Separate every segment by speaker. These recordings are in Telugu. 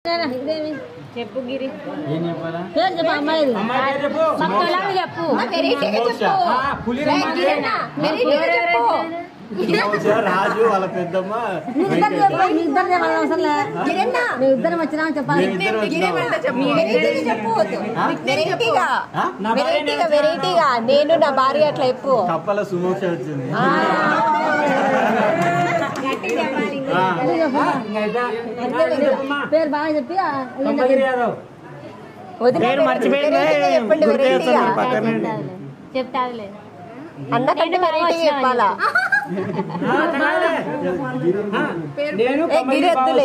Speaker 1: చెప్పు గిరి
Speaker 2: ఏం చెప్పాలా
Speaker 3: పేరు చెప్పు అమ్మాయిది
Speaker 1: మక్కలాగా చెప్పు
Speaker 2: సుమోక్ష, రాజు వాళ్ళ పెద్దమ్మ
Speaker 3: మీ ఇద్దరు చెప్పు, మీ ఇద్దరు చెప్పాలి అవసరం లే మీ ఇద్దరం వచ్చినా చెప్పాలి
Speaker 2: మేమిద్దరం వచ్చినాము.
Speaker 4: వెరైటీగా
Speaker 2: ఆ?
Speaker 4: వెరైటీగా వెరైటీగా నేను నా భార్య అట్లా చెప్పు
Speaker 2: కప్పల సుమోక్ష వచ్చింది
Speaker 4: ఆ.
Speaker 2: ఆ.
Speaker 3: పేరు బాగా చెప్పి ఆ,
Speaker 4: వదిన వెరైటీగా చెప్పండి వెరైటీగా
Speaker 1: చెప్తాదిలే
Speaker 4: అన్నకంటే వెరైటీగా చెప్పాలా
Speaker 5: నేను
Speaker 4: ఏ, గిరి ఎత్తులే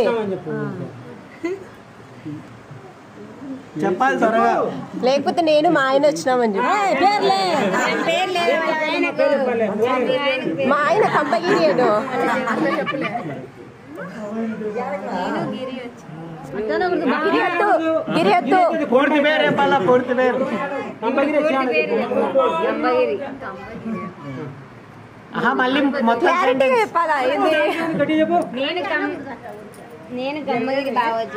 Speaker 2: చెప్పాలి త్వరగా
Speaker 4: లేకపోతే నేను మా ఆయన వచ్చినామని చెప్పు
Speaker 3: ఏయ్, పేర్లే
Speaker 4: మా ఆయన కంపగిరి ఏదో
Speaker 3: అట్లనే ఒకటి బాగా
Speaker 4: గిరి ఎత్తు గిరి ఎత్తు
Speaker 2: పూర్తి పేరు చెప్పాలా పూర్తి పేరు ఆహా, మళ్ళీ మొత్తం
Speaker 4: క్లారిటీగా చెప్పాలా ఏంది
Speaker 1: నేను కమ్ నేను గమ్మగిరి బావచ్చు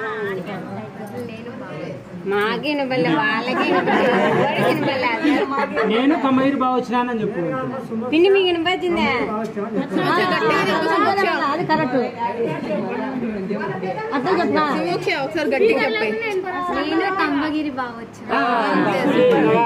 Speaker 1: మాకి బల్ల వాళ్ళకి
Speaker 5: నేను కమ్మగిరి బాగా వచ్చినానని చెప్పు
Speaker 1: పిండి మీకు వినపచ్చిందా
Speaker 3: అది కరెక్ట్ అట్లా చెప్పా
Speaker 1: నేను కమ్మగిరి బావచ్చు